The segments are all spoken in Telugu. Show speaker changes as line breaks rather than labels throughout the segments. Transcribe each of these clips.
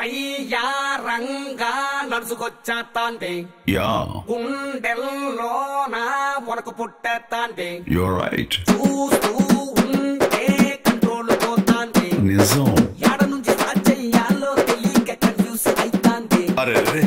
వయ్యారంగా నడుచుకొచ్చేస్తాంది
Yeah,
గుండెల్లో నా వరకు పుట్టేస్తాంది
you're right.
చూస్తూ ఉంటే కంట్రోల్ పోతాంది
నిజం
ఎడ నుంచి స్టార్ట్ చెయ్యాలో తెలియక కన్ఫ్యూజ్ అయితాంది
అరే అరే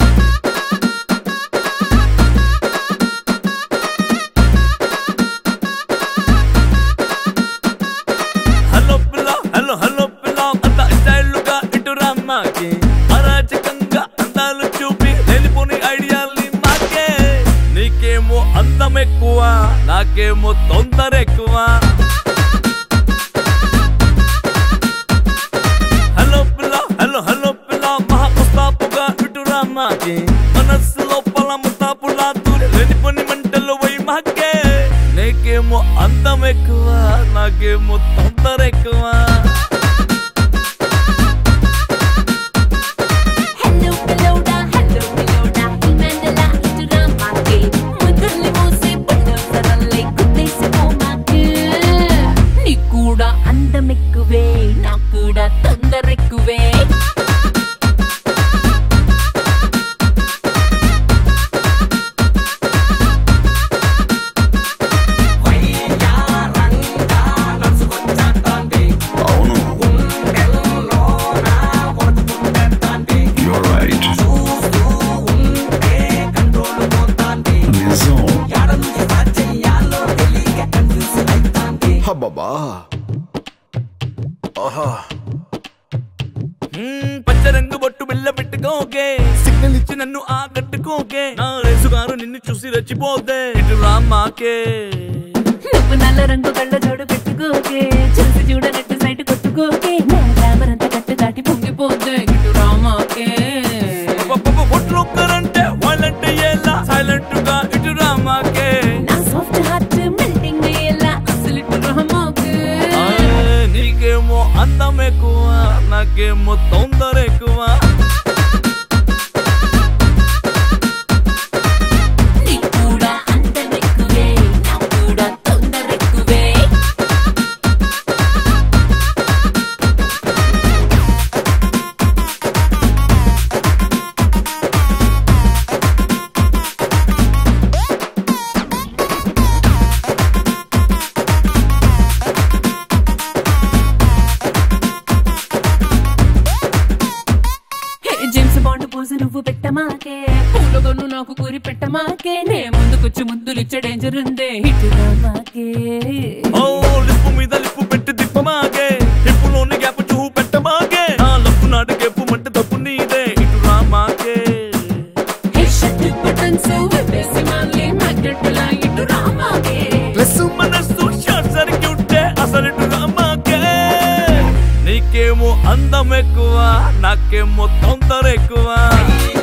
హలో పిల్ల హలో హలో పిల్ల అంత స్టైల్గా ఇటు రమ్మాకి అరాచకంగా అందాలు చూపి లేనిపోని ఐడియాల్ని మాకే నీకేమో అందం ఎక్కువ నాకేమో తొందర ఎక్కువ హలో పిల్ల హలో హలో పిల్ల మహా ఉస్తాపుగా ఇటు రమ్మాకి మనస్సు లోపల ముస్తాపులా దూరి లేనిపోని మంటలు పోయి మాకే నీకేమో అందం ఎక్కువ నాకేమో తొందర ఎక్కువ
హలో పిల్లోడా హలో పిల్లోడా ఇమెండలా ఇటురా మాకే ముద్దుల్ని మోసే పుల్లసరల్లే కుట్టేసిపోమాకే నీకు కూడా అందం ఎక్కువే నాకు కూడా తొందర ఎక్కువే
వయ్యారంగా నడుచుకొచ్చేస్తాంది
అవును
గుండెల్లో నా వరకు పుట్టేస్తాంది
you're right.
చూస్తూ ఉంటే కంట్రోల్ పోతాంది
నిజం
ఎడ నుంచి స్టార్ట్ చెయ్యాలో తెలియక కన్ఫ్యూజ్ అయితాంది
హబ్బబ్బా ఆహా
మ్మ్, పచ్చరంగు బొట్టు బిల్ల పెట్టుకోకే సిగ్నల్ ఇచ్చి నన్ను ఆకట్టుకోకే నా రేసుగారు నిన్ను చూసి రెచ్చిపోతే ఇటు రామాకే
నువ్వు నల్ల రంగు కళ్ళ జోడు పెట్టుకోకే చూసి చూడనట్టు సైట్ కొట్టుకోకే నా రామరంత కట్టు దాటి పొంగిపోతే ఇటు రామాకే
బొట్లు ఒక్కరంటే వాళ్ళంటే ఎలా సైలెంట్ గా ఇటు రామాకే
నా సాఫ్ట్ హార్ట్ మెల్టింగ్ అయ్యేలా అసలు ఇటు రామాకే
ఆ, నీకేమో అందం ఎక్కువ నాకేమో తొందర ఎక్కువ
నీకు కూడా అందం ఎక్కువే నాకు కూడా తొందర ఎక్కువే హే జేమ్స్ బాండ్ పోజు నువ్వు పెట్టమాకే పూలగొన్ను నాకు కూరి పెట్టమాకే నే ముందుకొచ్చి ముద్దులిచ్చే డేంజర్ ఉందే ఇటు రామాకే
ఓ లిప్పు మీద లిప్పు పెట్టి దిప్పమాగే హిప్పులోని గ్యాప్ చూపు పెట్టమాగే నా లప్పు నాటి గెప్పు మంట తప్పు నీదే ఇటు రామాకే
హే షట్టు బటన్స్ విప్పేసి మళ్ళీ మగ్గట్టులా ఇటు రామాకే
ప్లస్ మనస్సు షార్ట్ సర్క్యూట్ అసలు ఇటు రామాకే నీకేమో అందం ఎక్కువ నాకేమో తొందర ఎక్కువ